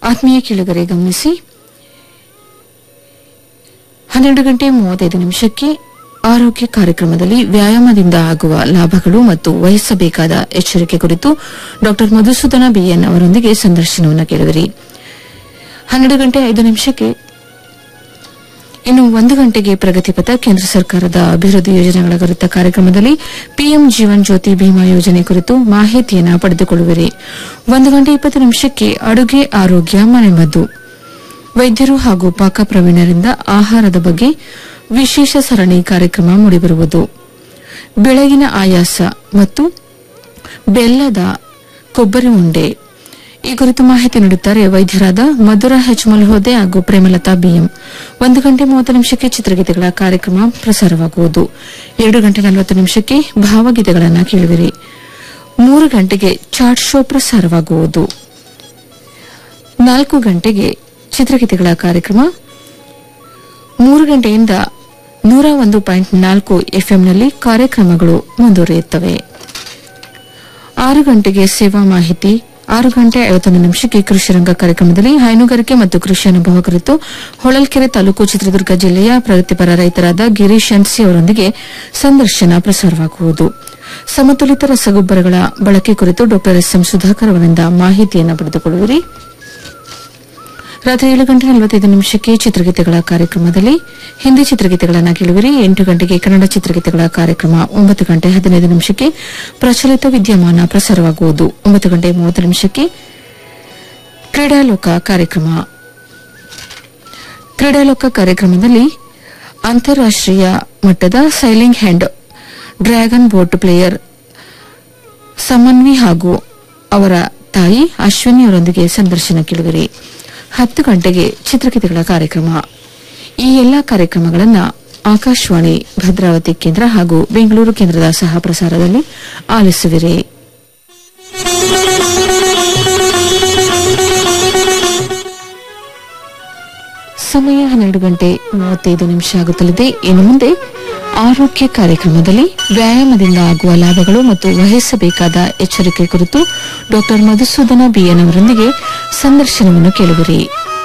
ಆತ್ಮೀಯ ಕೇಳುಗರೆ ಗಮನಿಸಿ ಹನ್ನೆರಡು ಗಂಟೆ ಮೂವತ್ತೈದು ನಿಮಿಷಕ್ಕೆ ಆರೋಗ್ಯ ಕಾರ್ಯಕ್ರಮದಲ್ಲಿ ವ್ಯಾಯಾಮದಿಂದ ಆಗುವ ಲಾಭಗಳು ಮತ್ತು ವಹಿಸಬೇಕಾದ ಎಚ್ಚರಿಕೆ ಕುರಿತು ಡಾ ಮಧುಸೂದನ ಬಿಎನ್ ಅವರೊಂದಿಗೆ ಸಂದರ್ಶನವನ್ನು ಕೇಳುವಿರಿ ಹನ್ನೆರಡು ಗಂಟೆ ಐದು ನಿಮಿಷಕ್ಕೆ ಇನ್ನು ಒಂದು ಗಂಟೆಗೆ ಪ್ರಗತಿಪಥ ಕೇಂದ್ರ ಸರ್ಕಾರದ ಅಭಿವೃದ್ಧಿ ಯೋಜನೆಗಳ ಕುರಿತ ಕಾರ್ಯಕ್ರಮದಲ್ಲಿ ಪಿಎಂ ಜೀವನ್ ಜ್ಯೋತಿ ಬಿಮಾ ಯೋಜನೆ ಕುರಿತು ಮಾಹಿತಿಯನ್ನು ಪಡೆದುಕೊಳ್ಳುವಿರಿ ಒಂದು ಗಂಟೆ ಇಪ್ಪತ್ತು ನಿಮಿಷಕ್ಕೆ ಅಡುಗೆ ಆರೋಗ್ಯ ಮನೆಮದ್ದು ವೈದ್ಯರು ಹಾಗೂ ಪಾಕ ಪ್ರವೀಣರಿಂದ ಆಹಾರದ ಬಗ್ಗೆ ವಿಶೇಷ ಸರಣಿ ಕಾರ್ಯಕ್ರಮ ಮೂಡಿಬರುವುದು ಬೆಳಗಿನ ಆಯಾಸ ಮತ್ತು ಬೆಲ್ಲದ ಕೊಬ್ಬರಿ ಉಂಡೆ ಈ ಕುರಿತು ಮಾಹಿತಿ ನೀಡುತ್ತಾರೆ ವೈದ್ಯರಾದ ಮಧುರ ಹೆಚ್ ಮಲ್ಹೋದೆ ಹಾಗೂ ಪ್ರೇಮಲತಾ ಬಿಎಂ ಒಂದು ಗಂಟೆ ಮೂವತ್ತು ನಿಮಿಷಕ್ಕೆ ಚಿತ್ರಗೀತೆಗಳ ಕಾರ್ಯಕ್ರಮ ಪ್ರಸಾರವಾಗುವುದು ಎರಡು ಗಂಟೆ ನಲವತ್ತು ನಿಮಿಷಕ್ಕೆ ಭಾವಗೀತೆಗಳನ್ನು ಕೇಳುವಿರಿ ಮೂರು ಗಂಟೆಗೆ ಚಾಟ್ ಶೋ ಪ್ರಸಾರವಾಗುವುದು ನಾಲ್ಕು ಗಂಟೆಗೆ ಚಿತ್ರಗೀತೆಗಳ ಕಾರ್ಯಕ್ರಮ ಮೂರು ಗಂಟೆಯಿಂದ ನೂರ ಒಂದು ಪಾಯಿಂಟ್ ನಾಲ್ಕು ಎಫ್ಎಂನಲ್ಲಿ ಕಾರ್ಯಕ್ರಮಗಳು ಮುಂದುವರಿಯುತ್ತವೆ ಆರು ಗಂಟೆಗೆ ಸೇವಾ ಮಾಹಿತಿ ಆರು ಗಂಟೆ ಐವತ್ತೊಂದು ನಿಮಿಷಕ್ಕೆ ಕೃಷಿ ರಂಗ ಕಾರ್ಯಕ್ರಮದಲ್ಲಿ ಹೈನುಗಾರಿಕೆ ಮತ್ತು ಕೃಷಿ ಅನುಭವ ಕುರಿತು ಹೊಳಲ್ಕೆರೆ ತಾಲೂಕು ಚಿತ್ರದುರ್ಗ ಜಿಲ್ಲೆಯ ಪ್ರಗತಿಪರ ರೈತರಾದ ಗಿರೀಶ್ ಎನ್ಸಿ ಅವರೊಂದಿಗೆ ಸಂದರ್ಶನ ಪ್ರಸಾರವಾಗುವುದು ಸಮತೋಲಿತ ರಸಗೊಬ್ಬರಗಳ ಬಳಕೆ ಕುರಿತು ಡಾ ಎಸ್ ಎಂ ಸುಧಾಕರ್ ಅವರಿಂದ ಮಾಹಿತಿಯನ್ನು ಪಡೆದುಕೊಳ್ಳುವಿರಿ ರಾತ್ರಿ ಏಳು ಗಂಟೆ ನಲವತ್ತೈದು ನಿಮಿಷಕ್ಕೆ ಚಿತ್ರಗೀತೆಗಳ ಕಾರ್ಯಕ್ರಮದಲ್ಲಿ ಹಿಂದಿ ಚಿತ್ರಗೀತೆಗಳನ್ನು ಕೇಳುವಿರಿ ಎಂಟು ಗಂಟೆಗೆ ಕನ್ನಡ ಚಿತ್ರಗೀತೆಗಳ ಕಾರ್ಯಕ್ರಮ ಒಂಬತ್ತು ಗಂಟೆ ಹದಿನೈದು ನಿಮಿಷಕ್ಕೆ ಪ್ರಚಲಿತ ವಿದ್ಯಮಾನ ಪ್ರಸಾರವಾಗುವುದು ಒಂಬತ್ತು ಗಂಟೆ ಮೂವತ್ತು ನಿಮಿಷಕ್ಕೆ ಕ್ರೀಡಾಲೋಕ ಕಾರ್ಯಕ್ರಮ ಕ್ರೀಡಾಲೋಕ ಕಾರ್ಯಕ್ರಮದಲ್ಲಿ ಅಂತಾರಾಷ್ಟೀಯ ಮಟ್ಟದ sailing and dragon boat player Samanvi ಹಾಗೂ ಅವರ ತಾಯಿ ಅಶ್ವಿನಿ ಅವರೊಂದಿಗೆ ಸಂದರ್ಶನ ಕೇಳುವಿರಿ ಹತ್ತು ಗಂಟೆಗೆ ಚಿತ್ರಗೀತೆಗಳ ಕಾರ್ಯಕ್ರಮ ಈ ಎಲ್ಲಾ ಕಾರ್ಯಕ್ರಮಗಳನ್ನು ಆಕಾಶವಾಣಿ ಭದ್ರಾವತಿ ಕೇಂದ್ರ ಹಾಗೂ ಬೆಂಗಳೂರು ಕೇಂದ್ರದ ಸಹ ಪ್ರಸಾರದಲ್ಲಿ ಆಲಿಸುವಿರಿ ಸಮಯ ಹನ್ನೆರಡು ಗಂಟೆ ಮೂವತ್ತೈದು ನಿಮಿಷ ಆಗುತ್ತಲಿದೆ ಇನ್ನು ಮುಂದೆ ಆರೋಗ್ಯ ಕಾರ್ಯಕ್ರಮದಲ್ಲಿ ವ್ಯಾಯಾಮದಿಂದ ಆಗುವ ಲಾಭಗಳು ಮತ್ತು ವಹಿಸಬೇಕಾದ ಎಚ್ಚರಿಕೆ ಕುರಿತು ಡಾ ಮಧುಸೂದನ ಬಿಎನ್ ಅವರೊಂದಿಗೆ ಸಂದರ್ಶನವನ್ನು ಕೇಳುವಿರಿ